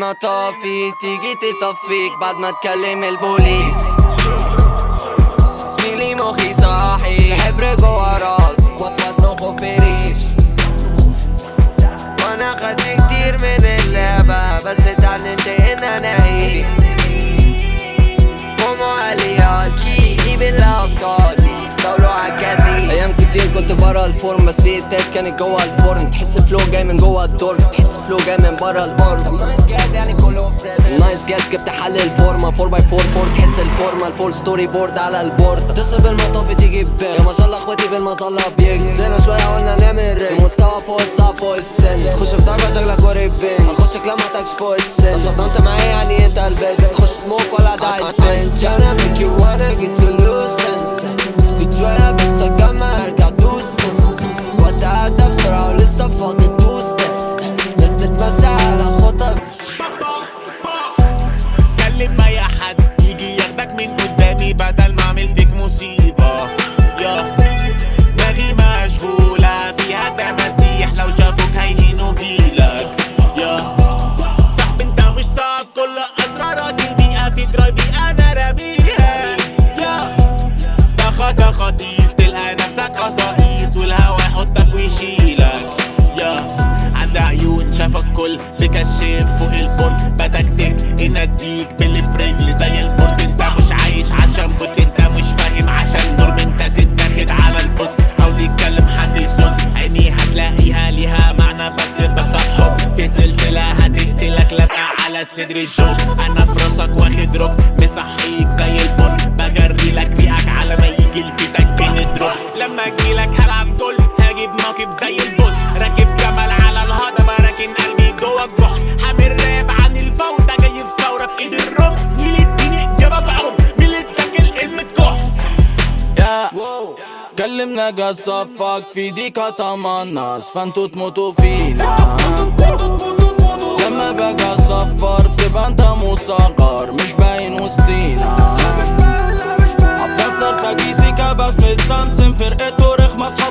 المطافي تيجي تطفيك بعد ما تكلم البوليس زميلي مخي صاحي حبر جوا راسي وزنه خوفي ريش وانا خدت كتير من اللعبة بس اتعلمت ان انا ايه ماما قال لي الكي جيب الابطال يستولوا عالكازي ايام كتير كنت برا الفورم بس في التات كانت جوا الفرن تحس فلو جاي من جوا الدور تحس فلو جاي من برا الارض نايس جاز يعني كله فريش نايس جاز جبت حل الفورمه 4 باي 4 4 تحس الفورمه الفول ستوري بورد على البورد تصل بالمطاف تيجي بيغ يا ما شاء الله اخواتي بالمظله بيجزنا شويه قلنا نعمل رينج المستوى فوق الصعب فوق السن تخش في ضربه شكلك قريبين هنخشك لما تاكش فوق السن تصدمت معايا يعني انت لبست تخش سموك ولا دايت بنش انا ميك يو وانا جيت تو لوز سنس اسكت شويه بس اجمع ارجع دوس واتعدى بسرعه ولسه فاضل تو ستيبس بس تتمشى على خطط كلم اي حد يجي ياخدك من قدامي بدل ما اعمل فيك مصيبة يا دماغي مشغولة فيها تماسيح لو شافوك هيهينوا جيلك يا صاحبي انت مش صعب كل اسرارك البيئة في درايفي انا راميها يا طخة خطيف تلقى نفسك قصاقيس والهوا يحطك ويشيلك يا عند عيون شافك كل بكشف فوق البرج بتكتك ان اديك باللي في رجلي زي البورس انت مش عايش عشان موت انت مش فاهم عشان نور انت تتاخد على البوكس او تتكلم حد يصد عيني هتلاقيها ليها معنى بس بس حب في سلسلة هتقتلك لازقة على صدر الجوج انا في راسك واخد روك مصحيك زي البن بجري لك ريقك على ما يجي لبيتك بندروب لما اجيلك هلعب جولف هجيب ناقب زي البوس راكب جمل على الهضبة راكن قلبي جوه الجحر حامل راب عن الفوضى جاي في ثورة في ايد الرمح مين اديني اجابة بعمر مين اللي اتاكل اسم الكحر يا كلمنا جاز صفك في ديك طمناس فانتوا تموتوا فينا لما باجي اصفر تبقى انت مصغر مش باين وسطينا عفرات صرصة كيسي كبس من سامسون فرقته رخمة اصحاب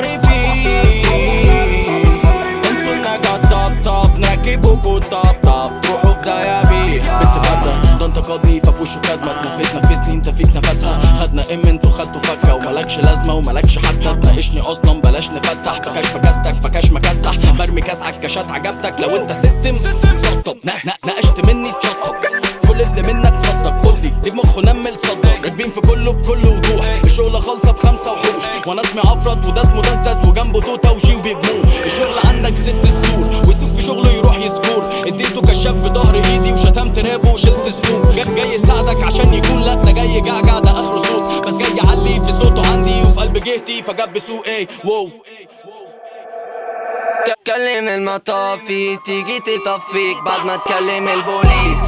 محترفين انسوا النجا طب طب نركبكوا طف طف تروحوا في دايا بيها بنت باردة ده انتقدني ففوش كدمة اتنفيت نفسني انت فيك نفسها خدنا ام انتوا خدتوا فكة وملكش لازمة وملكش حتى تناقشني اصلا بلاش نفتح بكاش فكاستك فكاش مكسح برمي كاس عالكاشات عجبتك لو انت سيستم سطب نا- نا- ناقشت مني تشطب كل اللي منك صدق قولي ليك مخ نمل صدق راكبين في كله بكل وضوح الشغلة خالصة بخمسة وحوش وانا اسمي عفرت وده اسمه دسدس وجنبه توتا وجي وبيجموه الشغل عندك ست سطور ويسيب في شغله يروح يسكور اديته كشاف بظهر ايدي وشتمت رابه وشلت سطور جا- جاي يساعدك عشان يكون لا ده جاي جعجع ده اخره صوت بس جاي يعلي في صوته عندي وفي قلب جهتي فجاب بسوق ايه واو كلم المطافي تيجي تطفيك بعد ما تكلم البوليس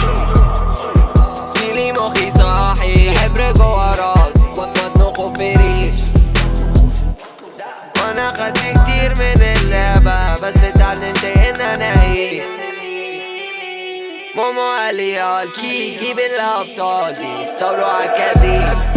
زميلي مخي صاحي حبر جوا راسي وزنه خوفي ريش وانا خدت كتير من اللعبة بس اتعلمت ان انا ايه ماما قال لي الكي جيب الابطال يستولوا عالكازين